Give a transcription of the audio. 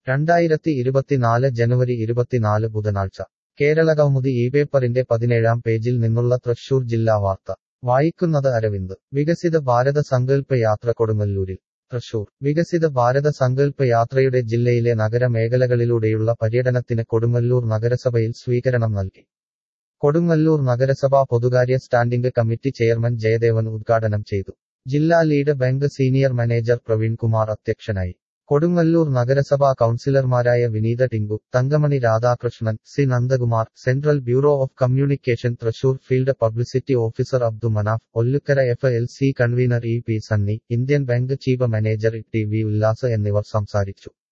രണ്ടായിരത്തി ഇരുപത്തിനാല് ജനുവരി ഇരുപത്തിനാല് ബുധനാഴ്ച കേരളകൗമുദി ഈ പേപ്പറിന്റെ പതിനേഴാം പേജിൽ നിന്നുള്ള തൃശൂർ ജില്ലാ വാർത്ത വായിക്കുന്നത് അരവിന്ദ് വികസിത ഭാരത സങ്കല്പ യാത്ര കൊടുങ്ങല്ലൂരിൽ തൃശൂർ വികസിത ഭാരത സങ്കല്പ യാത്രയുടെ ജില്ലയിലെ നഗരമേഖലകളിലൂടെയുള്ള പര്യടനത്തിന് കൊടുങ്ങല്ലൂർ നഗരസഭയിൽ സ്വീകരണം നൽകി കൊടുങ്ങല്ലൂർ നഗരസഭാ പൊതുകാര്യ സ്റ്റാൻഡിംഗ് കമ്മിറ്റി ചെയർമാൻ ജയദേവൻ ഉദ്ഘാടനം ചെയ്തു ജില്ലാ lead bank senior manager Praveen Kumar അധ്യക്ഷനായി കൊടുങ്ങല്ലൂർ നഗരസഭാ കൌൺസിലർമാരായ Vineetha Tinku Thankamani Radhakrishnan C Nandakumar central bureau of communication Thrissur field publicity officer Abdu Manaf Ollukkara F L C convener E P Sunny Indian bank chief manager T V Ullas എന്നിവർ സംസാരിച്ചു